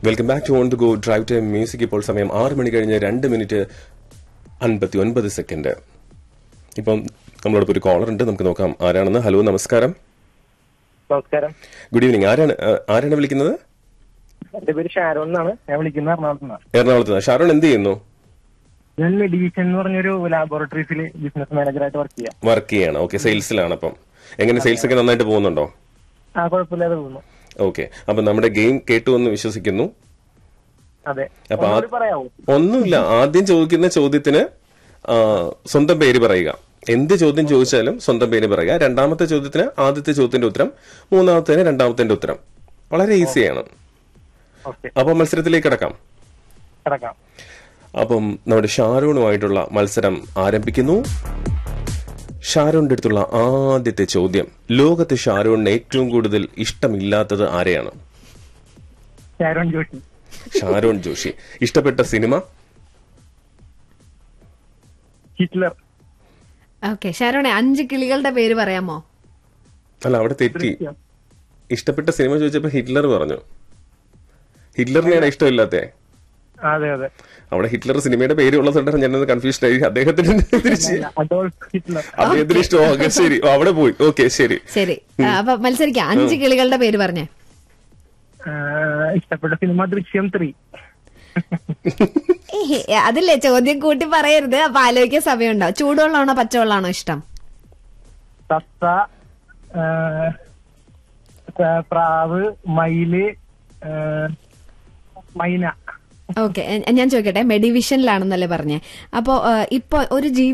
welcome back to on the go drive time music ഇപ്പോൾ സമയം ആറ് മണി കഴിഞ്ഞ് രണ്ട് മിനിറ്റ് അൻപത്തി ഒൻപത് സെക്കൻഡ് ഇപ്പം നമ്മളോടൊപ്പം ഒരു കോളർ ഉണ്ട് നമുക്ക് നോക്കാം ആരാണെന്ന് ഹലോ നമസ്കാരം നമസ്കാരം ഗുഡ് ഈവനിങ് ആരാണ് ആ, ആരാണ് വിളിക്കുന്നത് എന്റെ പേര് ഷാരോൺ എന്നാണ് ഞാൻ വിളിക്കുന്നത് എറണാകുളത്ത് നിന്നാണ് എറണാകുളത്ത് നിന്ന് ഷാരോൺ എന്ത് ചെയ്യുന്നു ഞാൻ മെഡിവിഷൻ എന്ന് പറഞ്ഞൊരു ലാബോറട്ടറീസിൽ ബിസിനസ് മാനേജറായിട്ട് വർക്ക് ചെയ്യാം വർക്ക് ചെയ്യാണ് ഓക്കെ സെയിൽസിലാണ് അപ്പം എങ്ങനെ സെയിൽസ് ഒക്കെ നന്നായിട്ട് പോകുന്നുണ്ടോ ആ കുഴപ്പമില്ലാതെ പോകുന്നു ഓക്കെ അപ്പൊ നമ്മുടെ ഗെയിം കേട്ടു എന്ന് വിശ്വസിക്കുന്നു അതെ അപ്പൊ ആ- ഒന്നുകൂടി പറയാവോ ഒന്നുമില്ല ആദ്യം ചോദിക്കുന്ന ചോദ്യത്തിന് ആ, സ്വന്തം പേര് പറയുക എന്ത് ചോദ്യം ചോദിച്ചാലും സ്വന്തം പേര് പറയുക രണ്ടാമത്തെ ചോദ്യത്തിന് ആദ്യത്തെ ചോദ്യത്തിന്റെ ഉത്തരം മൂന്നാമത്തേന് രണ്ടാമത്തിന്റെ ഉത്തരം വളരെ ഈസിയാണ് ഓക്കെ അപ്പൊ മത്സരത്തിലേക്ക് കിടക്കാം കിടക്കാം അപ്പം നമ്മുടെ ഷാരൂണുമായിട്ടുള്ള മത്സരം ആരംഭിക്കുന്നു ഷാരൂണിന്റെ അടുത്തുള്ള ആദ്യത്തെ ചോദ്യം ലോകത്ത് ഷാരൂണിന് ഏറ്റവും കൂടുതൽ ഇഷ്ടമില്ലാത്തത് ആരെയാണ് ഷാരോൺ ജോഷി ഷാരൂൺ ജോഷി ഇഷ്ടപ്പെട്ട സിനിമ ഹിറ്റ്ലർ ഓക്കെ ഷാരോണെ അഞ്ച് കിളികളുടെ പേര് പറയാമോ അല്ല അവിടെ തെറ്റി ഇഷ്ടപ്പെട്ട സിനിമ ചോദിച്ചപ്പോ ഹിറ്റ്ലർ പറഞ്ഞു ഹിറ്റ്ലറിനെയാണ് ഇഷ്ടമില്ലാത്തേ അതെ അതെ അവിടെ ഹിറ്റ്ലർ സിനിമയുടെ പേര് ഉള്ളതുകൊണ്ടാണ് ഞാനത് കൺഫ്യൂഷൻ ആയി അദ്ദേഹത്തിന് തിരിച്ച് അഡോൾഫ് ഹിറ്റ്ലർ അദ്ദേഹത്തിന് ഇഷ്ടം ഓക്കെ ശരി ഓ, അവിടെ പോയി ഓക്കെ ശരി ശരി ആ, അപ്പൊ മത്സരിക്കാം അഞ്ച് കിളികളുടെ പേര് പറഞ്ഞേ ആ, ഇഷ്ടപ്പെട്ട സിനിമ ദൃശ്യം ത്രീ ഏഹ്, അതില്ലേ ചോദ്യം കൂട്ടി പറയരുത് അപ്പൊ ആലോചിക്കാൻ സമയമുണ്ടോ ചൂടുവെള്ളമാണോ പച്ചവെള്ളമാണോ ഇഷ്ടം തത്ത ആ, പ്രാവ് മയില് ആ, മൈന ഓക്കെ ഞാൻ ചോദിക്കട്ടെ മെഡിവിഷനിലാണെന്നല്ലേ പറഞ്ഞേ അപ്പോ ആ, ഇപ്പൊ ഒരു ജീവി